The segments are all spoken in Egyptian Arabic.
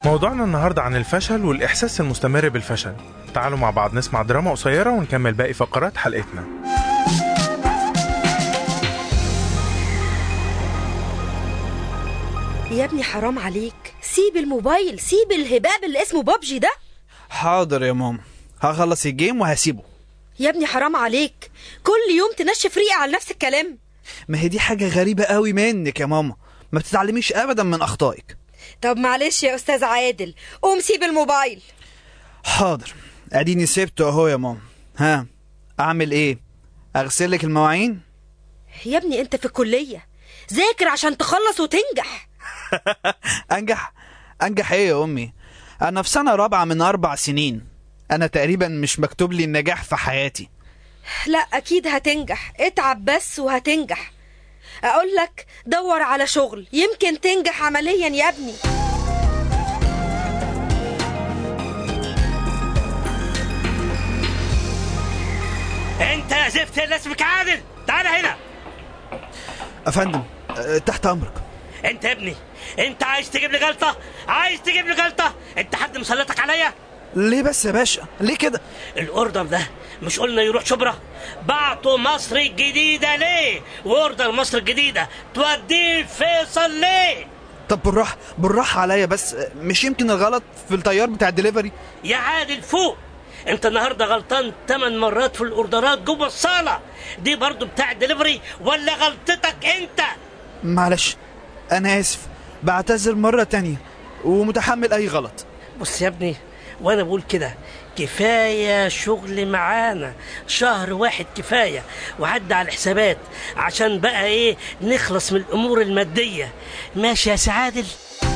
موضوعنا النهاردة عن الفشل والإحساس المستمر بالفشل تعالوا مع بعض نسمع دراما قصيرة ونكمل باقي فقرات حلقتنا يا ابني حرام عليك سيب الموبايل سيب الهباب اللي اسمه بابجي ده حاضر يا ماما هخلص الجيم وهسيبه يا ابني حرام عليك كل يوم تنشف ريقي على نفس الكلام ما هي دي حاجة غريبة قوي منك يا ماما ما بتتعلميش أبدا من أخطائك طب معلش يا استاذ عادل قوم سيب الموبايل حاضر أديني سبته أهو يا ماما ها أعمل إيه أغسل لك المواعين يا ابني انت في الكلية ذاكر عشان تخلص وتنجح أنجح أنجح إيه يا أمي أنا في سنة رابعة من أربع سنين أنا تقريبا مش مكتوب لي النجاح في حياتي لا اكيد هتنجح اتعب بس وهتنجح اقول لك دور على شغل يمكن تنجح عمليا يا ابني انت يا زفت اللي اسمك عادل تعال هنا أفندم أه، تحت أمرك انت يا ابني انت عايز تجيب لي جلطه عايز تجيب لي جلطه انت حد مسلطك عليا ليه بس يا باشا ليه كده الاوردر ده مش قلنا يروح شبرا بعته مصر الجديده ليه واوردر مصر الجديده توديه فيصل ليه طب بالراحة بالراحة عليا بس أه، مش يمكن الغلط في التيار بتاع الدليفري يا عادل فوق انت النهارده غلطان 8 مرات في الاوردرات جوه الصاله دي برضو بتاع الدليفري ولا غلطتك انت معلش أنا آسف بعتذر مرة تانية ومتحمل أي غلط بص يا ابني وانا بقول كده كفاية شغل معانا شهر واحد كفاية وعدى على الحسابات عشان بقى ايه نخلص من الامور المادية ماشي يا سعادل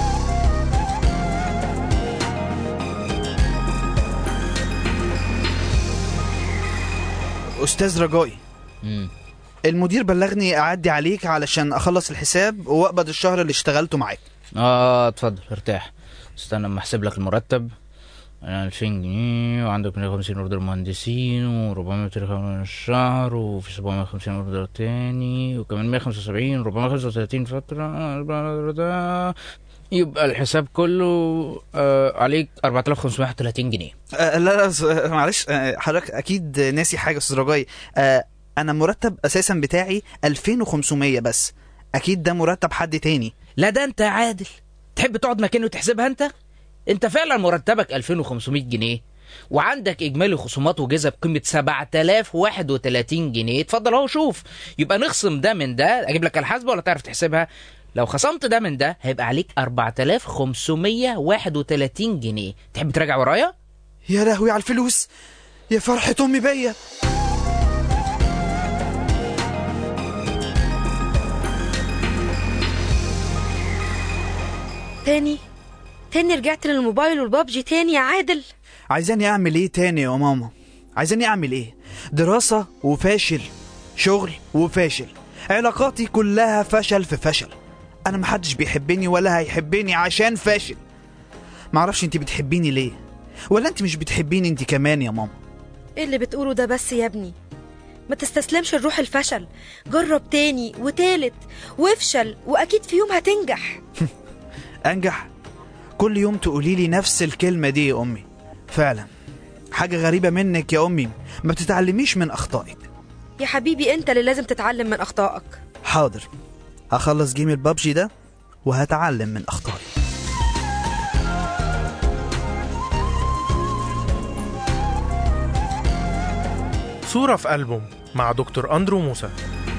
أستاذ رجائي المدير بلغني أعدي عليك علشان أخلص الحساب وأقبض الشهر اللي اشتغلته معاك اه اتفضل ارتاح استنى اما احسب لك المرتب انا 2000 جنيه وعندك 150 اوردر مهندسين و400 من الشهر وفي 750 اوردر تاني وكمان 175 435 فترة ده يبقى الحساب كله آه عليك 4531 جنيه أه لا لا س- آه، معلش آه، حضرتك أكيد ناسي حاجة أستاذ رجائي أه أنا مرتب أساسا بتاعي 2500 بس أكيد ده مرتب حد تاني لا ده انت عادل تحب تقعد مكانه وتحسبها انت انت فعلا مرتبك 2500 جنيه وعندك اجمالي خصومات وجزء بقيمه 7031 جنيه اتفضل اهو شوف يبقى نخصم ده من ده اجيب لك الحاسبه ولا تعرف تحسبها لو خصمت ده من ده هيبقى عليك 4531 جنيه تحب تراجع ورايا يا لهوي على الفلوس يا فرحة أمي بيا تاني تاني رجعت للموبايل والبابجي تاني يا عادل عايزاني أعمل إيه تاني يا ماما عايزاني أعمل إيه دراسة وفاشل شغل وفاشل علاقاتي كلها فشل في فشل أنا محدش بيحبني ولا هيحبني عشان فاشل معرفش انت بتحبيني ليه ولا انت مش بتحبيني انت كمان يا ماما ايه اللي بتقوله ده بس يا ابني ما تستسلمش لروح الفشل جرب تاني وتالت وافشل واكيد في يوم هتنجح انجح كل يوم تقولي لي نفس الكلمة دي يا امي فعلا حاجة غريبة منك يا امي ما بتتعلميش من اخطائك يا حبيبي انت اللي لازم تتعلم من اخطائك حاضر هخلص جيم البابجي ده وهتعلم من اخطائي صورة في ألبوم مع دكتور أندرو موسى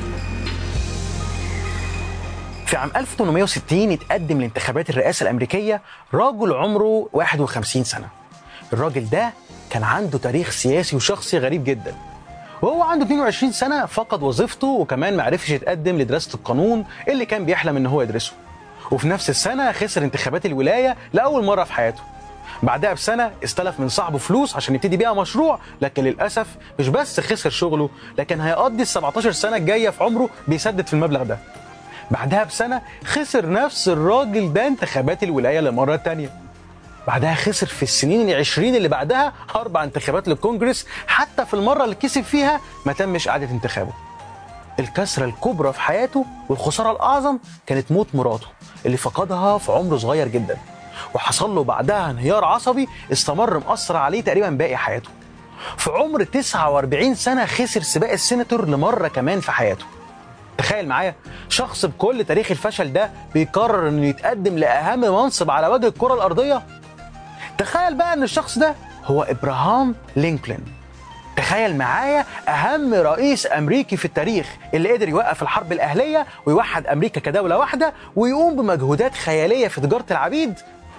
في عام 1860 اتقدم لانتخابات الرئاسة الأمريكية رجل عمره 51 سنة الراجل ده كان عنده تاريخ سياسي وشخصي غريب جدا وهو عنده 22 سنة فقد وظيفته وكمان معرفش يتقدم لدراسة القانون اللي كان بيحلم ان هو يدرسه وفي نفس السنة خسر انتخابات الولاية لأول مرة في حياته بعدها بسنة استلف من صاحبه فلوس عشان يبتدي بيها مشروع لكن للأسف مش بس خسر شغله لكن هيقضي ال 17 سنة الجاية في عمره بيسدد في المبلغ ده بعدها بسنة خسر نفس الراجل ده انتخابات الولاية للمرة التانية بعدها خسر في السنين العشرين اللي بعدها أربع انتخابات للكونجرس حتى في المرة اللي كسب فيها ما تمش إعادة انتخابه الكسرة الكبرى في حياته والخسارة الأعظم كانت موت مراته اللي فقدها في عمر صغير جدا وحصل له بعدها انهيار عصبي استمر مأثر عليه تقريبا باقي حياته في عمر 49 سنة خسر سباق السيناتور لمرة كمان في حياته تخيل معايا شخص بكل تاريخ الفشل ده بيقرر انه يتقدم لأهم منصب على وجه الكرة الأرضية تخيل بقى ان الشخص ده هو ابراهام لينكولن تخيل معايا اهم رئيس امريكي في التاريخ اللي قدر يوقف الحرب الاهليه ويوحد امريكا كدوله واحده ويقوم بمجهودات خياليه في تجاره العبيد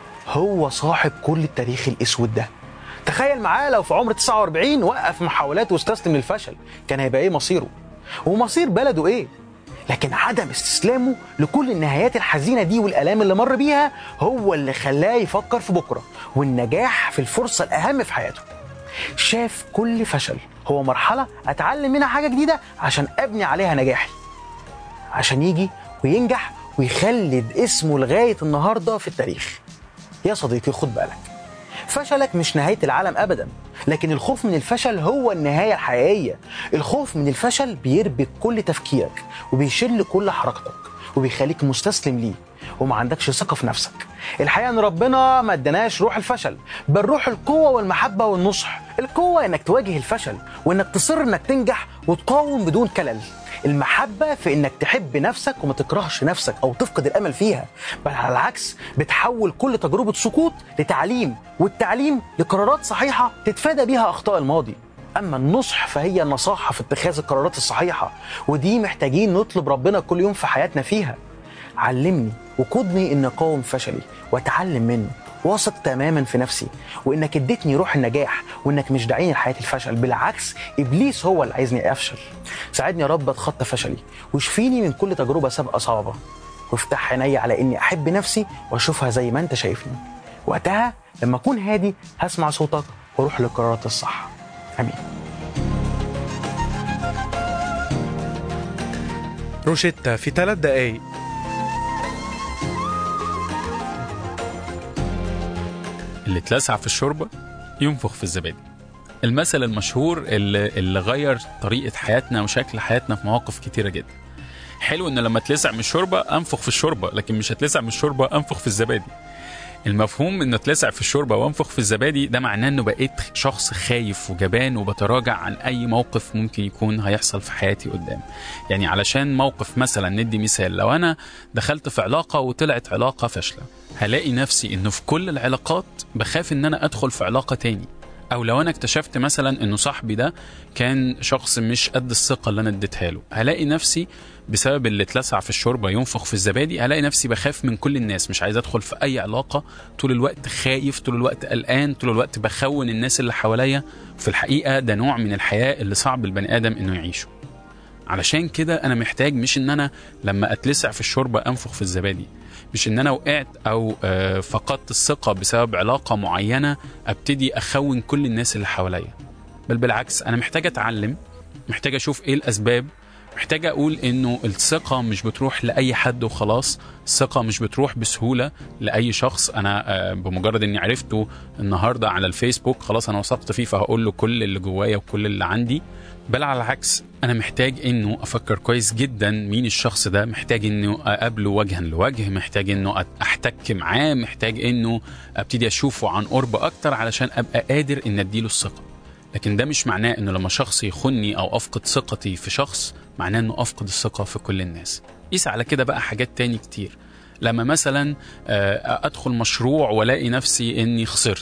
هو صاحب كل التاريخ الاسود ده تخيل معايا لو في عمر 49 وقف محاولات واستسلم للفشل كان هيبقى ايه مصيره ومصير بلده ايه لكن عدم استسلامه لكل النهايات الحزينه دي والالام اللي مر بيها هو اللي خلاه يفكر في بكره والنجاح في الفرصه الاهم في حياته شاف كل فشل هو مرحله اتعلم منها حاجه جديده عشان ابني عليها نجاحي عشان يجي وينجح ويخلد اسمه لغايه النهارده في التاريخ يا صديقي خد بالك فشلك مش نهايه العالم ابدا لكن الخوف من الفشل هو النهايه الحقيقيه الخوف من الفشل بيربك كل تفكيرك وبيشل كل حركتك وبيخليك مستسلم ليه وما عندكش ثقه في نفسك الحقيقه ان ربنا ما اداناش روح الفشل بل روح القوه والمحبه والنصح القوه انك تواجه الفشل وانك تصر انك تنجح وتقاوم بدون كلل المحبة في إنك تحب نفسك وما تكرهش نفسك أو تفقد الأمل فيها بل على العكس بتحول كل تجربة سقوط لتعليم والتعليم لقرارات صحيحة تتفادى بيها أخطاء الماضي أما النصح فهي النصاحة في اتخاذ القرارات الصحيحة ودي محتاجين نطلب ربنا كل يوم في حياتنا فيها علمني وقودني إن أقاوم فشلي وأتعلم منه واثق تماما في نفسي وانك اديتني روح النجاح وانك مش داعيني لحياه الفشل بالعكس ابليس هو اللي عايزني افشل ساعدني يا رب اتخطى فشلي واشفيني من كل تجربه سابقه صعبه وافتح عيني على اني احب نفسي واشوفها زي ما انت شايفني وقتها لما اكون هادي هسمع صوتك واروح للقرارات الصح امين روشيتا في ثلاث دقايق اللي اتلسع في الشوربه ينفخ في الزبادي المثل المشهور اللي, اللي غير طريقه حياتنا وشكل حياتنا في مواقف كتيره جدا حلو ان لما اتلسع من الشوربه انفخ في الشوربه لكن مش هتلسع من الشوربه انفخ في الزبادي المفهوم انه اتلسع في الشوربه وانفخ في الزبادي ده معناه انه بقيت شخص خايف وجبان وبتراجع عن اي موقف ممكن يكون هيحصل في حياتي قدام يعني علشان موقف مثلا ندي مثال لو انا دخلت في علاقه وطلعت علاقه فاشله هلاقي نفسي انه في كل العلاقات بخاف ان انا ادخل في علاقه تاني او لو انا اكتشفت مثلا انه صاحبي ده كان شخص مش قد الثقه اللي انا اديتها له هلاقي نفسي بسبب اللي اتلسع في الشوربه ينفخ في الزبادي هلاقي نفسي بخاف من كل الناس مش عايز ادخل في اي علاقه طول الوقت خايف طول الوقت قلقان طول الوقت بخون الناس اللي حواليا في الحقيقه ده نوع من الحياه اللي صعب البني ادم انه يعيشه علشان كده انا محتاج مش ان انا لما اتلسع في الشوربه انفخ في الزبادي مش ان انا وقعت او آه، فقدت الثقه بسبب علاقه معينه ابتدي اخون كل الناس اللي حواليا بل بالعكس انا محتاج اتعلم محتاج اشوف ايه الاسباب محتاج اقول انه الثقه مش بتروح لاي حد وخلاص الثقه مش بتروح بسهوله لاي شخص انا آه، بمجرد اني عرفته النهارده على الفيسبوك خلاص انا وثقت فيه فهقول له كل اللي جوايا وكل اللي عندي بل على العكس انا محتاج انه افكر كويس جدا مين الشخص ده محتاج انه اقابله وجها لوجه محتاج انه أت- احتك معاه محتاج انه ابتدي اشوفه عن قرب اكتر علشان ابقى قادر ان اديله الثقه لكن ده مش معناه انه لما شخص يخني او افقد ثقتي في شخص معناه انه افقد الثقه في كل الناس قيس على كده بقى حاجات تاني كتير لما مثلا آه، ادخل مشروع والاقي نفسي اني خسرت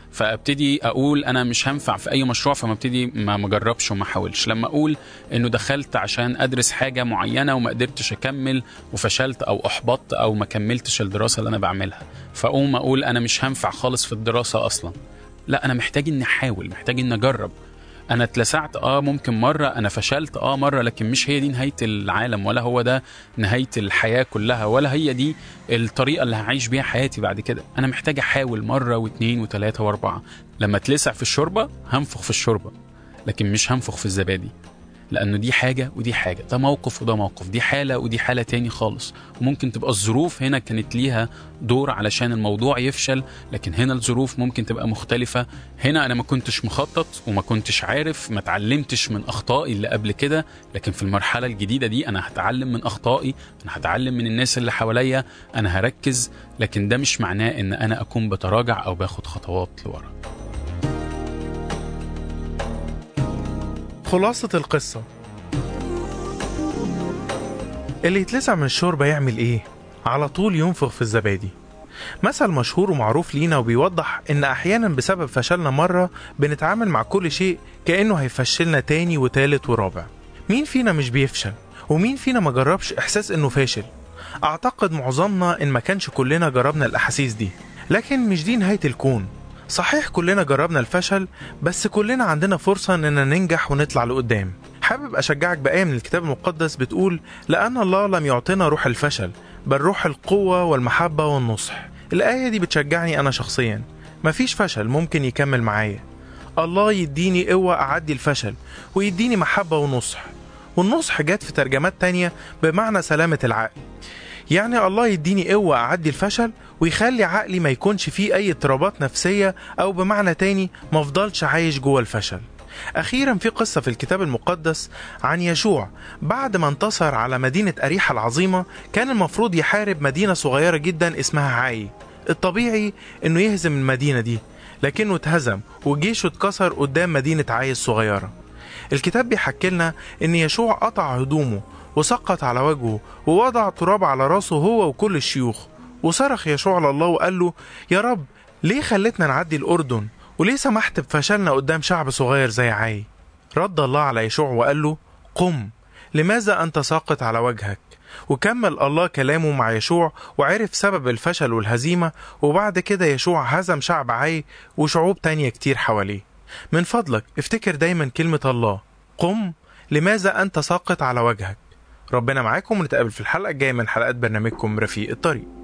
فابتدي اقول انا مش هنفع في اي مشروع فما ابتدي ما مجربش وما احاولش لما اقول انه دخلت عشان ادرس حاجه معينه وما قدرتش اكمل وفشلت او احبطت او ما كملتش الدراسه اللي انا بعملها فاقوم اقول انا مش هنفع خالص في الدراسه اصلا لا انا محتاج اني احاول محتاج اني اجرب انا اتلسعت اه ممكن مره انا فشلت اه مره لكن مش هي دي نهايه العالم ولا هو ده نهايه الحياه كلها ولا هي دي الطريقه اللي هعيش بيها حياتي بعد كده انا محتاج احاول مره واثنين وثلاثه واربعه لما اتلسع في الشوربه هنفخ في الشوربه لكن مش هنفخ في الزبادي لانه دي حاجه ودي حاجه ده موقف وده موقف دي حاله ودي حاله تاني خالص وممكن تبقى الظروف هنا كانت ليها دور علشان الموضوع يفشل لكن هنا الظروف ممكن تبقى مختلفه هنا انا ما كنتش مخطط وما كنتش عارف ما اتعلمتش من اخطائي اللي قبل كده لكن في المرحله الجديده دي انا هتعلم من اخطائي انا هتعلم من الناس اللي حواليا انا هركز لكن ده مش معناه ان انا اكون بتراجع او باخد خطوات لورا خلاصة القصة اللي يتلسع من الشوربة يعمل ايه؟ على طول ينفخ في الزبادي مثل مشهور ومعروف لينا وبيوضح ان احيانا بسبب فشلنا مرة بنتعامل مع كل شيء كأنه هيفشلنا تاني وتالت ورابع مين فينا مش بيفشل؟ ومين فينا ما جربش احساس انه فاشل؟ اعتقد معظمنا ان ما كانش كلنا جربنا الاحاسيس دي لكن مش دي نهاية الكون صحيح كلنا جربنا الفشل بس كلنا عندنا فرصة اننا ننجح ونطلع لقدام حابب اشجعك بآية من الكتاب المقدس بتقول لأن الله لم يعطينا روح الفشل بل روح القوة والمحبة والنصح الآية دي بتشجعني أنا شخصيا مفيش فشل ممكن يكمل معايا الله يديني قوة أعدي الفشل ويديني محبة ونصح والنصح جات في ترجمات تانية بمعنى سلامة العقل يعني الله يديني قوة أعدي الفشل ويخلي عقلي ما يكونش فيه أي اضطرابات نفسية أو بمعنى تاني ما افضلش عايش جوه الفشل أخيرا في قصة في الكتاب المقدس عن يشوع بعد ما انتصر على مدينة أريحة العظيمة كان المفروض يحارب مدينة صغيرة جدا اسمها عاي الطبيعي انه يهزم المدينة دي لكنه اتهزم وجيشه اتكسر قدام مدينة عاي الصغيرة الكتاب بيحكي لنا ان يشوع قطع هدومه وسقط على وجهه ووضع تراب على راسه هو وكل الشيوخ وصرخ يشوع لله وقال له يا رب ليه خلتنا نعدي الأردن وليه سمحت بفشلنا قدام شعب صغير زي عاي رد الله على يشوع وقال له قم لماذا أنت ساقط على وجهك وكمل الله كلامه مع يشوع وعرف سبب الفشل والهزيمة وبعد كده يشوع هزم شعب عاي وشعوب تانية كتير حواليه من فضلك افتكر دايما كلمة الله قم لماذا أنت ساقط على وجهك ربنا معاكم ونتقابل في الحلقة الجاية من حلقات برنامجكم رفيق الطريق